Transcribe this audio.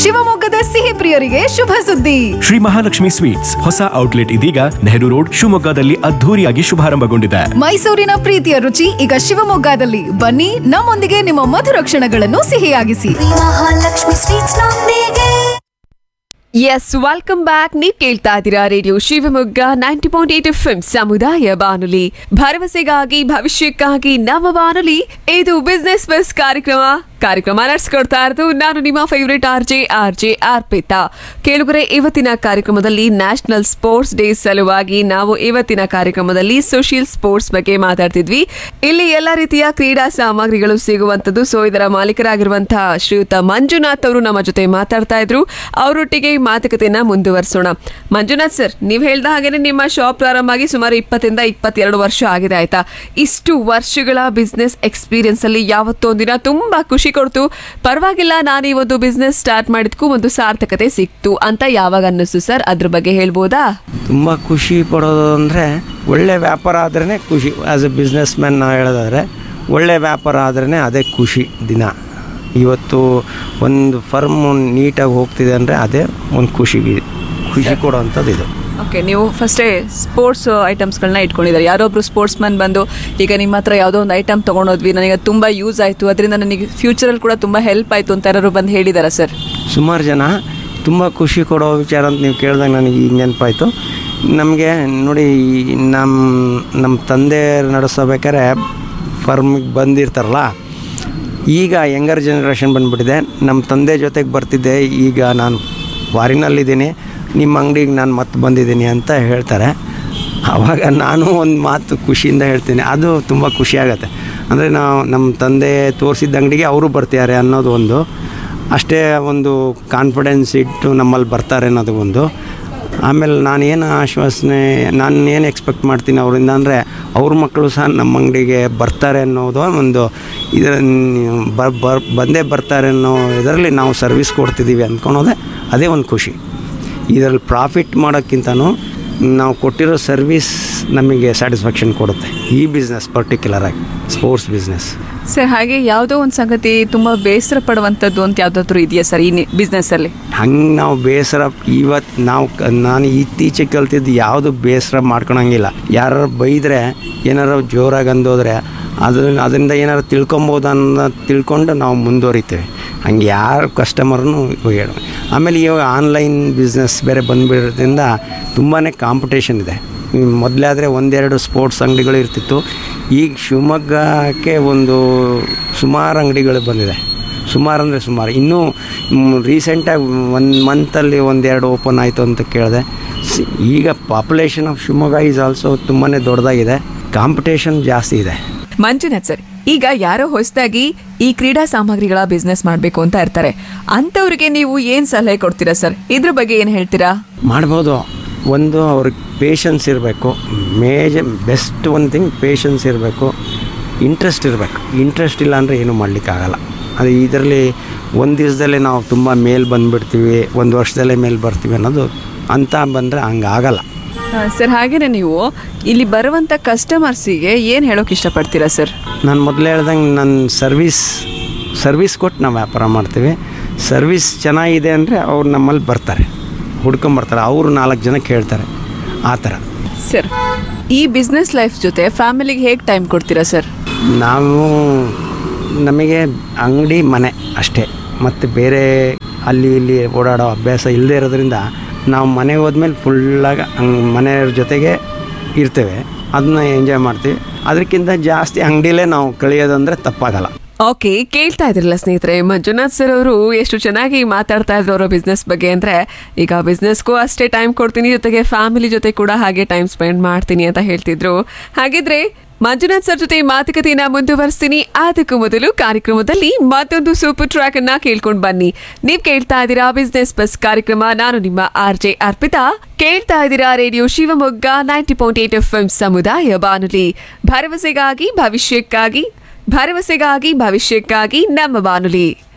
ಶಿವಮೊಗ್ಗದ ಸಿಹಿ ಪ್ರಿಯರಿಗೆ ಶುಭ ಸುದ್ದಿ ಶ್ರೀ ಮಹಾಲಕ್ಷ್ಮಿ ಸ್ವೀಟ್ಸ್ ಹೊಸ ಔಟ್ಲೆಟ್ ಇದೀಗ ನೆಹರು ರೋಡ್ ಶಿವಮೊಗ್ಗದಲ್ಲಿ ಅದ್ಧೂರಿಯಾಗಿ ಶುಭಾರಂಭಗೊಂಡಿದೆ ಮೈಸೂರಿನ ಪ್ರೀತಿಯ ರುಚಿ ಈಗ ಶಿವಮೊಗ್ಗದಲ್ಲಿ ಬನ್ನಿ ನಮ್ಮೊಂದಿಗೆ ನಿಮ್ಮ ಮಧುರ ಕ್ಷಣಗಳನ್ನು ಸಿಹಿಯಾಗಿಸಿ ಮಹಾಲಕ್ಷ್ಮಿ ಸ್ವೀಟ್ಸ್ ನೊಂದಿಗೆ ಎಸ್ ವೆಲ್ಕಮ್ ಬ್ಯಾಕ್ ನೀವು ಕೇಳ್ತಾ ಇದ್ದೀರಾ radio Shivamogga ninety point eight F ಸಮುದಾಯ ಬಾನುಲಿ ಭರವಸೆಗಾಗಿ ಭವಿಷ್ಯಕ್ಕಾಗಿ ನಮ್ಮ ಬಾನುಲಿ ಇದು ಬಿಸ್ನೆಸ್ ಬಸ್ ಕಾರ್ಯಕ್ರಮ ಕಾರ್ಯಕ್ರಮ ನಡೆಸ್ಕೊಡ್ತಾ ಇರೋದು ನಾನು ನಿಮ್ಮ favourite R J R J Arpita ಕೇಳುಗರೆ ಇವತ್ತಿನ ಕಾರ್ಯಕ್ರಮದಲ್ಲಿ ನ್ಯಾಷನಲ್ ಸ್ಪೋರ್ಟ್ಸ್ ಡೇ ಸಲುವಾಗಿ ನಾವು ಇವತ್ತಿನ ಕಾರ್ಯಕ್ರಮದಲ್ಲಿ ಸೋಷಿಯಲ್ ಸ್ಪೋರ್ಟ್ಸ್ ಬಗ್ಗೆ ಮಾತಾಡ್ತಿದ್ವಿ ಇಲ್ಲಿ ಎಲ್ಲ ರೀತಿಯ ಕ್ರೀಡಾ ಸಾಮಗ್ರಿಗಳು ಸಿಗುವಂತದ್ದು ಸೊ ಇದರ ಮಾಲೀಕರಾಗಿರುವಂತಹ ಶ್ರೀಯುತ ಮಂಜುನಾಥ್ ಅವರು ನಮ್ಮ ಜೊತೆ ಮಾತಾಡ್ತಾ ಇದ್ರು ಅವರೊಟ್ಟಿಗೆ ಈ ಮಾತುಕತೆಯನ್ನ ಮುಂದುವರಿಸೋಣ ಮಂಜುನಾಥ್ ಸರ್ ನೀವು ಹೇಳ್ದ ಹಾಗೇನೆ ನಿಮ್ಮ ಶಾಪ್ ಪ್ರಾರಂಭ ಆಗಿ ಸುಮಾರು ಇಪ್ಪತ್ತರಿಂದ ಇಪ್ಪತ್ತೆರಡು ವರ್ಷ ಆಗಿದೆ ಆಯ್ತಾ ಇಷ್ಟು ವರ್ಷಗಳ ಬಿಸ್ನೆಸ್ ಎಕ್ಸ್ಪೀರಿಯನ್ಸ್ ಅಲ್ಲಿ ಯಾವತ್ತೋ ಒಂದಿನ ತುಂಬಾ ಖುಷಿ ಕೊಡ್ತು ಪರವಾಗಿಲ್ಲ ನಾನು ಈ ಒಂದು ಬಿಸ್ನೆಸ್ ಸ್ಟಾರ್ಟ್ ಮಾಡಿದ್ಕೂ ಒಂದು ಸಾರ್ಥಕತೆ ಸಿಕ್ತು ಅಂತ ಯಾವಾಗ ಅನ್ನಿಸ್ತು ಸರ್ ಅದ್ರ ಬಗ್ಗೆ ಹೇಳ್ಬೋದಾ ತುಂಬ ಖುಷಿ ಪಡೋದು ಅಂದರೆ ಒಳ್ಳೆ ವ್ಯಾಪಾರ ಆದ್ರೇ ಖುಷಿ ಆ್ಯಸ್ ಎ ಬಿಸ್ನೆಸ್ ಮ್ಯಾನ್ ನಾವು ಹೇಳೋದಾದರೆ ಒಳ್ಳೆ ವ್ಯಾಪಾರ ಆದ್ರೇ ಅದೇ ಖುಷಿ ದಿನ ಇವತ್ತು ಒಂದು ಫರ್ಮ್ ನೀಟಾಗಿ ಹೋಗ್ತಿದೆ ಅಂದರೆ ಅದೇ ಒಂದು ಖುಷಿ ಖುಷಿ ಕೊಡೋವಂಥದ್ದು ಇದು ಓಕೆ ನೀವು ಫಸ್ಟೇ ಸ್ಪೋರ್ಟ್ಸ್ ಐಟಮ್ಸ್ಗಳನ್ನ ಇಟ್ಕೊಂಡಿದ್ದಾರೆ ಯಾರೊಬ್ರು ಸ್ಪೋರ್ಟ್ಸ್ ಮ್ಯಾನ್ ಬಂದು ಈಗ ನಿಮ್ಮ ಹತ್ರ ಯಾವುದೋ ಒಂದು ಐಟಮ್ ತೊಗೊಂಡೋದ್ವಿ ನನಗೆ ತುಂಬ ಯೂಸ್ ಆಯಿತು ಅದರಿಂದ ನನಗೆ ಫ್ಯೂಚರಲ್ಲಿ ಕೂಡ ತುಂಬ ಹೆಲ್ಪ್ ಆಯಿತು ಅಂತ ಯಾರು ಬಂದು ಹೇಳಿದಾರಾ ಸರ್ ಸುಮಾರು ಜನ ತುಂಬ ಖುಷಿ ಕೊಡೋ ವಿಚಾರ ಅಂತ ನೀವು ಕೇಳಿದಾಗ ನನಗೆ ಈಗ ನೆನಪಾಯಿತು ನಮಗೆ ನೋಡಿ ಈ ನಮ್ಮ ನಮ್ಮ ತಂದೆ ನಡೆಸಬೇಕಾದ್ರೆ ಫರ್ಮಿಗೆ ಬಂದಿರ್ತಾರಲ್ಲ ಈಗ ಯಂಗರ್ ಜನ್ರೇಷನ್ ಬಂದುಬಿಟ್ಟಿದೆ ನಮ್ಮ ತಂದೆ ಜೊತೆಗೆ ಬರ್ತಿದ್ದೆ ಈಗ ನಾನು ಫಾರಿನಲ್ಲಿದ್ದೀನಿ ನಿಮ್ಮ ಅಂಗಡಿಗೆ ನಾನು ಮತ್ತೆ ಬಂದಿದ್ದೀನಿ ಅಂತ ಹೇಳ್ತಾರೆ ಆವಾಗ ನಾನು ಒಂದು ಮಾತು ಖುಷಿಯಿಂದ ಹೇಳ್ತೀನಿ ಅದು ತುಂಬ ಖುಷಿ ಆಗುತ್ತೆ ಅಂದರೆ ನಾವು ನಮ್ಮ ತಂದೆ ತೋರಿಸಿದ್ದ ಅಂಗಡಿಗೆ ಅವರು ಬರ್ತಿದ್ದಾರೆ ಅನ್ನೋದು ಒಂದು ಅಷ್ಟೇ ಒಂದು ಕಾನ್ಫಿಡೆನ್ಸ್ ಇಟ್ಟು ನಮ್ಮಲ್ಲಿ ಬರ್ತಾರೆ ಅನ್ನೋದು ಒಂದು ಆಮೇಲೆ ನಾನೇನು ಆಶ್ವಾಸನೆ ನಾನು ಏನು ಎಕ್ಸ್ಪೆಕ್ಟ್ ಮಾಡ್ತೀನಿ ಅವರಿಂದ ಅಂದರೆ ಅವ್ರ ಮಕ್ಕಳು ಸಹ ನಮ್ಮ ಅಂಗಡಿಗೆ ಬರ್ತಾರೆ ಅನ್ನೋದು ಒಂದು ಇದರ ಬರ್ ಬರ್ ಬಂದೇ ಬರ್ತಾರೆ ಅನ್ನೋ ಇದರಲ್ಲಿ ನಾವು ಸರ್ವಿಸ್ ಕೊಡ್ತಿದ್ದೀವಿ ಅಂದ್ಕೊಳೋದೆ ಅದೇ ಒಂದು ಖುಷಿ ಇದರಲ್ಲಿ ಪ್ರಾಫಿಟ್ ಮಾಡೋಕ್ಕಿಂತನೂ ನಾವು ಕೊಟ್ಟಿರೋ ಸರ್ವಿಸ್ ನಮಗೆ ಸ್ಯಾಟಿಸ್ಫ್ಯಾಕ್ಷನ್ ಕೊಡುತ್ತೆ ಈ ಬಿಸ್ನೆಸ್ ಪರ್ಟಿಕ್ಯುಲರಾಗಿ ಸ್ಪೋರ್ಟ್ಸ್ ಬಿಸ್ನೆಸ್ ಸರ್ ಹಾಗೆ ಯಾವುದೋ ಒಂದು ಸಂಗತಿ ತುಂಬ ಬೇಸರ ಪಡುವಂಥದ್ದು ಅಂತ ಯಾವುದಾದ್ರೂ ಇದೆಯಾ ಸರ್ ಈ ಬಿಸ್ನೆಸ್ಸಲ್ಲಿ ಹಂಗೆ ನಾವು ಬೇಸರ ಇವತ್ತು ನಾವು ಕ- ನಾನು ಇತ್ತೀಚೆಗೆ ಕಲ್ತಿದ್ದು ಯಾವುದು ಬೇಸರ ಮಾಡ್ಕೊಳಂಗಿಲ್ಲ ಯಾರು ಬೈದರೆ ಏನಾರು ಜೋರಾಗಿ ಅಂದೋದ್ರೆ ಅದ್ರ ಅದರಿಂದ ಏನಾರು ತಿಳ್ಕೊಬೋದು ಅನ್ನೋ ತಿಳ್ಕೊಂಡು ನಾವು ಮುಂದುವರಿತೇವೆ ಹಂಗೆ ಯಾರು ಕಸ್ಟಮರ್ನು ಹೇಳ ಆಮೇಲೆ ಇವಾಗ ಆನ್ಲೈನ್ ಬಿಸ್ನೆಸ್ ಬೇರೆ ಬಂದುಬಿಡೋದ್ರಿಂದ ತುಂಬಾ ಕಾಂಪಿಟೇಷನ್ ಇದೆ ಮೊದಲಾದರೆ ಒಂದೆರಡು ಸ್ಪೋರ್ಟ್ಸ್ ಅಂಗಡಿಗಳು ಇರ್ತಿತ್ತು ಈಗ ಶಿವಮೊಗ್ಗಕ್ಕೆ ಒಂದು ಸುಮಾರು ಅಂಗಡಿಗಳು ಬಂದಿದೆ ಸುಮಾರು ಅಂದರೆ ಸುಮಾರು ಇನ್ನೂ ರೀಸೆಂಟಾಗಿ ಒಂದು ಮಂತಲ್ಲಿ ಒಂದೆರಡು ಓಪನ್ ಆಯಿತು ಅಂತ ಕೇಳಿದೆ ಸಿ- ಈಗ population of Shivamogga is also ತುಂಬಾ ದೊಡ್ಡದಾಗಿದೆ ಕಾಂಪಿಟೇಷನ್ ಜಾಸ್ತಿ ಇದೆ ಮಂಜುನಾಥ್ ಸರ್ ಈಗ ಯಾರೋ ಹೊಸದಾಗಿ ಈ ಕ್ರೀಡಾ ಸಾಮಗ್ರಿಗಳ ಬಿಸ್ನೆಸ್ ಮಾಡಬೇಕು ಅಂತ ಇರ್ತಾರೆ ಅಂಥವ್ರಿಗೆ ನೀವು ಏನು ಸಲಹೆ ಕೊಡ್ತೀರಾ ಸರ್ ಇದ್ರ ಬಗ್ಗೆ ಏನು ಹೇಳ್ತೀರಾ ಮಾಡ್ಬೋದು ಒಂದು ಅವ್ರಿಗೆ ಪೇಷನ್ಸ್ ಇರಬೇಕು ಮೇಜ ಬೆಸ್ಟ್ ಒಂದು ಥಿಂಗ್ ಪೇಷನ್ಸ್ ಇರಬೇಕು ಇಂಟ್ರೆಸ್ಟ್ ಇರಬೇಕು ಇಂಟ್ರೆಸ್ಟ್ ಇಲ್ಲ ಅಂದರೆ ಏನೂ ಮಾಡಲಿಕ್ಕಾಗಲ್ಲ ಅದು ಇದರಲ್ಲಿ ಒಂದು ದಿವಸದಲ್ಲೇ ನಾವು ತುಂಬ ಮೇಲ್ ಬಂದುಬಿಡ್ತೀವಿ ಒಂದು ವರ್ಷದಲ್ಲೇ ಮೇಲ್ ಬರ್ತೀವಿ ಅನ್ನೋದು ಅಂತ ಬಂದರೆ ಹಂಗಾಗಲ್ಲ ಸರ್ ಹಾಗೇನೆ ನೀವು ಇಲ್ಲಿ ಬರುವಂಥ ಕಸ್ಟಮರ್ಸಿಗೆ ಏನು ಹೇಳೋಕೆ ಇಷ್ಟಪಡ್ತೀರಾ ಸರ್ ನಾನು ಮೊದಲೇ ಹೇಳ್ದಂಗೆ ನನ್ನ ಸರ್ವಿಸ್ ಸರ್ವಿಸ್ ಕೊಟ್ಟು ನಾವು ವ್ಯಾಪಾರ ಮಾಡ್ತೀವಿ ಸರ್ವಿಸ್ ಚೆನ್ನಾಗಿದೆ ಅಂದರೆ ಅವ್ರು ನಮ್ಮಲ್ಲಿ ಬರ್ತಾರೆ ಹುಡ್ಕೊಂಬರ್ತಾರೆ ಅವರು ನಾಲ್ಕು ಜನ ಕೇಳ್ತಾರೆ ಆ ಥರ ಸರ್ ಈ ಬಿಸ್ನೆಸ್ ಲೈಫ್ ಜೊತೆ ಫ್ಯಾಮಿಲಿಗೆ ಹೇಗೆ ಟೈಮ್ ಕೊಡ್ತೀರಾ ಸರ್ ನಾವು ನಮಗೆ ಅಂಗಡಿ ಮನೆ ಅಷ್ಟೇ ಮತ್ತು ಬೇರೆ ಅಲ್ಲಿ ಇಲ್ಲಿ ಓಡಾಡೋ ಅಭ್ಯಾಸ ಇಲ್ಲದೆ ಇರೋದ್ರಿಂದ ನಾವು ಮನೆಗೆ ಹೋದ್ಮೇಲೆ ಫುಲ್ಲಾಗಿ ಹಂಗ್ ಮನೆಯವ್ರ ಜೊತೆಗೆ ಇರ್ತೇವೆ ಅದನ್ನ ಎಂಜಾಯ್ ಮಾಡ್ತೀವಿ ಅದಕ್ಕಿಂತ ಜಾಸ್ತಿ ಅಂಗಡಿಲೇ ನಾವು ಕಳಿಯೋದಂದರೆ ತಪ್ಪಾಗಲ್ಲ ಓಕೆ ಕೇಳ್ತಾ ಇದ್ರಲ್ಲ ಸ್ನೇಹಿತರೆ ಮಂಜುನಾಥ್ ಸರ್ ಅವರು ಎಷ್ಟು ಚೆನ್ನಾಗಿ ಮಾತಾಡ್ತಾ ಇದ್ರು ಅವರ ಬಿಸ್ನೆಸ್ ಬಗ್ಗೆ ಅಂದ್ರೆ ಈಗ ಬಿಸ್ನೆಸ್ಗೂ ಅಷ್ಟೇ ಟೈಮ್ ಕೊಡ್ತೀನಿ ಜೊತೆಗೆ ಫ್ಯಾಮಿಲಿ ಜೊತೆ ಕೂಡ ಹಾಗೆ ಟೈಮ್ ಸ್ಪೆಂಡ್ ಮಾಡ್ತೀನಿ ಅಂತ ಹೇಳ್ತಿದ್ರು ಹಾಗಿದ್ರೆ ಮಂಜುನಾಥ್ ಸರ್ ಜೊತೆ ಮಾತುಕತೆಯನ್ನ ಮುಂದುವರಿಸ್ತೀನಿ ಅದಕ್ಕೂ ಮೊದಲು ಕಾರ್ಯಕ್ರಮದಲ್ಲಿ ಮತ್ತೊಂದು ಸೂಪರ್ ಟ್ರ್ಯಾಕ್ ಅನ್ನ ಕೇಳ್ಕೊಂಡು ಬನ್ನಿ ನೀವ್ ಕೇಳ್ತಾ ಇದ್ದೀರಾ ಬಿಸ್ನೆಸ್ ಬಸ್ ಕಾರ್ಯಕ್ರಮ ನಾನು ನಿಮ್ಮ ಆರ್ ಜೆ ಅರ್ಪಿತಾ ಕೇಳ್ತಾ ಇದ್ದೀರಾ radio Shivamogga ninety point eight F M ಸಮುದಾಯ ಬಾನುಲಿ ಭರವಸೆಗಾಗಿ ಭವಿಷ್ಯಕ್ಕಾಗಿ ಭರವಸೆಗಾಗಿ ಭವಿಷ್ಯಕ್ಕಾಗಿ ನಮ್ಮ ಬಾನುಲಿ